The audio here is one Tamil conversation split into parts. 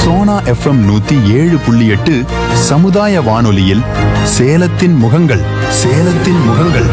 சோனா எஃப்எம் நூத்தி ஏழு புள்ளி எட்டு சமுதாய வானொலியில் சேலத்தின் முகங்கள் சேலத்தின் முகங்கள்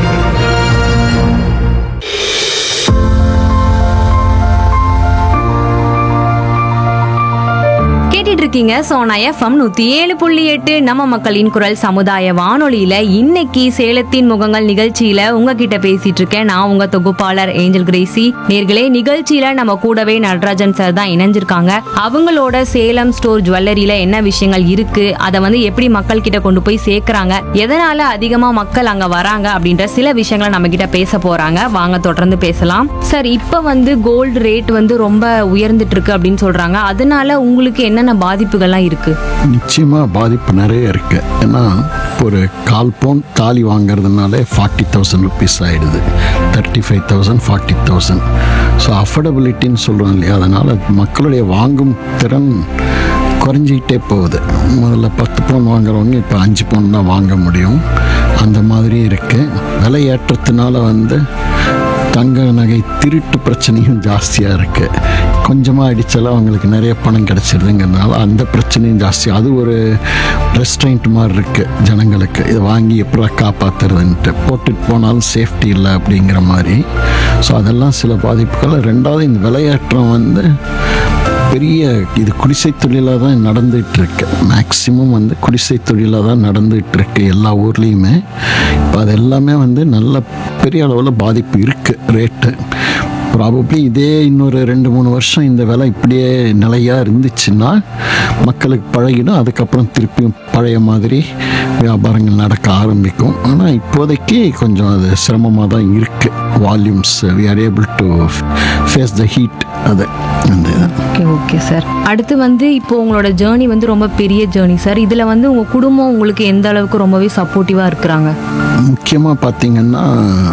கேட்டுட்டு இருக்கீங்க சோனா எஃப்எம் நூத்தி ஏழு புள்ளி எட்டு நம்ம மக்களின் குரல் சமுதாய வானொலியில இன்னைக்கு சேலத்தின் முகங்கள் நிகழ்ச்சியில உங்ககிட்ட பேசிட்டு இருக்கேன் நான் உங்க தொகுப்பாளர் ஏஞ்சல் கிரேசி நேர்களே நிகழ்ச்சியில நம்ம கூடவே நடராஜன் சார் தான் இணைஞ்சிருக்காங்க அவங்களோட சேலம் ஸ்டோர் ஜுவல்லரியில என்ன விஷயங்கள் இருக்கு அதை வந்து எப்படி மக்கள் கிட்ட கொண்டு போய் சேர்க்கறாங்க எதனால அதிகமா மக்கள் அங்க வராங்க அப்படின்ற சில விஷயங்களை நம்ம கிட்ட பேச போறாங்க வாங்க தொடர்ந்து பேசலாம் சார் இப்ப வந்து கோல்டு ரேட் வந்து ரொம்ப உயர்ந்துட்டு இருக்கு அப்படின்னு சொல்றாங்க அதனால உங்களுக்கு என்னென்ன பாதிப்புகள்லாம் இருக்கு நிச்சயமாக பாதிப்பு நிறைய இருக்கு ஏன்னா இப்போ ஒரு கால் பவுன் தாலி வாங்குறதுனாலே ஃபார்ட்டி தௌசண்ட் ருபீஸ் ஆயிடுது thirty five thousand forty thousand so அஃபோர்டபிலிட்டின்னு சொல்கிறோம் இல்லையா அதனால் மக்களுடைய வாங்கும் திறன் குறைஞ்சிக்கிட்டே போகுது முதல்ல பத்து பவுன் வாங்குறவங்க இப்போ அஞ்சு பவுன் தான் வாங்க முடியும் அந்த மாதிரி இருக்குது விலை ஏற்றத்தினால வந்து தங்க நகை திருட்டு பிரச்சனையும் ஜாஸ்தியாக இருக்குது கொஞ்சமாக அடித்தாலும் அவங்களுக்கு நிறைய பணம் கிடச்சிருதுங்கிறதுனால அந்த பிரச்சனையும் ஜாஸ்தி அது ஒரு ரெஸ்ட்ரைண்ட் மாதிரி இருக்குது ஜனங்களுக்கு இதை வாங்கி எப்படா காப்பாற்றுறதுன்ட்டு போட்டுட்டு போனாலும் சேஃப்டி இல்லை அப்படிங்கிற மாதிரி ஸோ அதெல்லாம் சில பாதிப்புகள் ரெண்டாவது இந்த விலையேற்றம் வந்து பெரிய இது குடிசை தொழிலாக தான் நடந்துகிட்டு இருக்கு மேக்சிமம் வந்து குடிசை தொழிலாக தான் நடந்துகிட்டு இருக்கு எல்லா ஊர்லேயுமே இப்போ அது எல்லாமே வந்து நல்ல பெரிய அளவில் பாதிப்பு இருக்குது ரேட்டு ப்ராபப்ளி இதே இன்னொரு ரெண்டு மூணு வருஷம் இந்த விலை இப்படியே நிலையாக இருந்துச்சுன்னா மக்களுக்கு பழகிடும் அதுக்கப்புறம் திருப்பியும் பழைய மாதிரி வியாபாரங்கள் நடக்க ஆரம்பிக்கும் ஆனால் இப்போதைக்கு கொஞ்சம் அது சிரமமாக தான் இருக்குது volumes we are able to face the heat அது அந்த இது ஓகே ஓகே சார் அடுத்து வந்து இப்போ உங்களோட ஜேர்னி வந்து ரொம்ப பெரிய ஜேர்னி சார் இதுல வந்து உங்க குடும்பம் உங்களுக்கு எந்த அளவுக்கு ரொம்பவே சப்போர்ட்டிவா இருக்கிறாங்க முக்கியமாக பார்த்தீங்கன்னா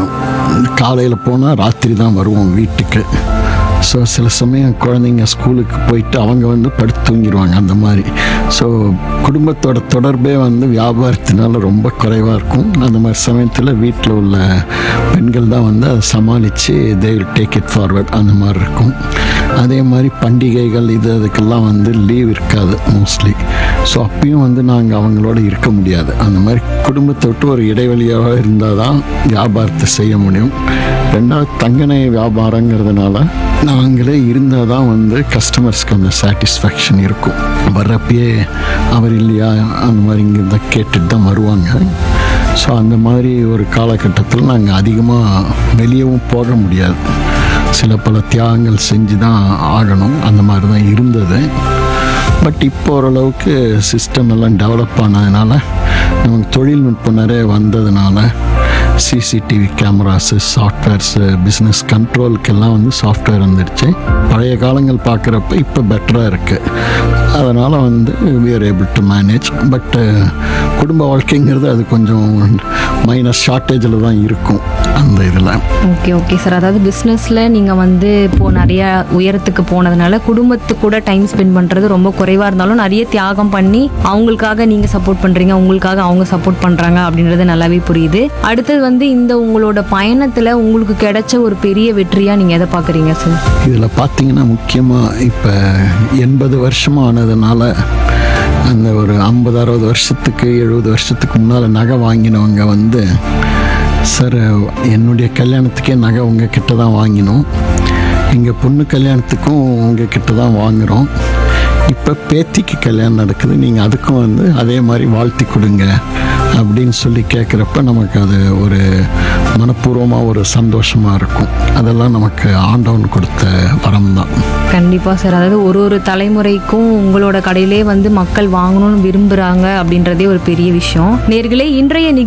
காலையில் போனால் ராத்திரி தான் வருவோம் வீட்டுக்கு ஸோ சில சமயம் குழந்தைங்க ஸ்கூலுக்கு போயிட்டு அவங்க வந்து படுத்து தூங்கிடுவாங்க அந்த மாதிரி ஸோ குடும்பத்தோட தொடர்பே வந்து வியாபாரத்தினால ரொம்ப குறைவாக இருக்கும் அந்த மாதிரி சமயத்தில் வீட்டில் உள்ள பெண்கள் தான் வந்து அதை சமாளித்து they will take it forward அந்த மாதிரி இருக்கும் அதே மாதிரி பண்டிகைகள் இது அதுக்கெல்லாம் வந்து லீவ் இருக்காது மோஸ்ட்லி ஸோ அப்பயும் வந்து நாங்கள் அவங்களோட இருக்க முடியாது அந்த மாதிரி குடும்பத்தை விட்டு ஒரு இடைவெளியாக இருந்தால் தான் வியாபாரத்தை செய்ய முடியும் ரெண்டாவது தங்கநகை வியாபாரங்கிறதுனால நாங்களே இருந்தால் தான் வந்து கஸ்டமர்ஸ்க்கு அந்த சாட்டிஸ்ஃபேக்ஷன் இருக்கும் வர்றப்பயே அவர் இல்லையா அந்த மாதிரி இங்கே தான் கேட்டுட்டு தான் வருவாங்க ஸோ அந்த மாதிரி ஒரு காலகட்டத்தில் நாங்கள் அதிகமாக வெளியவும் போக முடியாது சில பல தியாகங்கள் செஞ்சு தான் ஆகணும் அந்த மாதிரி தான் இருந்தது பட் இப்போ ஓரளவுக்கு சிஸ்டம் எல்லாம் டெவலப் ஆனதுனால நமக்கு தொழில்நுட்பம் நிறைய வந்ததுனால சிசிடிவி கேமராஸு சாஃப்ட்வேர்ஸு பிஸ்னஸ் கண்ட்ரோலுக்கெல்லாம் வந்து சாஃப்ட்வேர் வந்துடுச்சு பழைய காலங்கள் பார்க்குறப்ப இப்போ பெட்டராக இருக்குது அதனால் வந்து we are able to manage பட்டு குடும்ப வாழ்க்கைங்கிறது அது கொஞ்சம் மைனஸ் ஷார்ட்டேஜில் தான் இருக்கும் அந்த இதில் ஓகே ஓகே சார் அதாவது பிஸ்னஸில் நீங்கள் வந்து இப்போது நிறைய உயரத்துக்கு போனதுனால குடும்பத்து கூட டைம் ஸ்பெண்ட் பண்ணுறது ரொம்ப குறைவாக இருந்தாலும் நிறைய தியாகம் பண்ணி அவங்களுக்காக நீங்கள் சப்போர்ட் பண்ணுறீங்க உங்களுக்காக அவங்க சப்போர்ட் பண்ணுறாங்க அப்படின்றது நல்லாவே புரியுது அடுத்தது வந்து இந்த உங்களோட பயணத்தில் உங்களுக்கு கிடைச்ச ஒரு பெரிய வெற்றியாக நீங்கள் எதை பார்க்குறீங்க சார் இதில் பார்த்தீங்கன்னா முக்கியமாக இப்போ எண்பது வருஷமாக ஆனதுனால அந்த ஒரு ஐம்பது அறுபது வருஷத்துக்கு எழுபது வருஷத்துக்கு முன்னால் நகை வாங்கினவங்க வந்து சார் என்னுடைய கல்யாணத்துக்கே நகை உங்கள் கிட்ட தான் வாங்கினோம் எங்கள் பொண்ணு கல்யாணத்துக்கும் உங்கள் கிட்ட தான் வாங்குகிறோம் இப்போ பேத்திக்கு கல்யாணம் நடக்குது நீங்கள் அதுக்கும் வந்து அதே மாதிரி வாழ்த்தி கொடுங்க அப்படின்னு சொல்லி கேட்குறப்ப நமக்கு அது ஒரு மனப்பூர்வமாக ஒரு சந்தோஷமாக இருக்கும் அதெல்லாம் நமக்கு ஆண்டவன் கொடுத்த வரம் தான் கண்டிப்பாக சார் அதாவது ஒரு ஒரு தலைமுறைக்கும் உங்களோட கடையிலே வந்து மக்கள் வாங்கணும்னு விரும்புகிறாங்க அப்படின்றதே ஒரு பெரிய விஷயம் நேர்களே இன்றைய நிகழ்ச்சி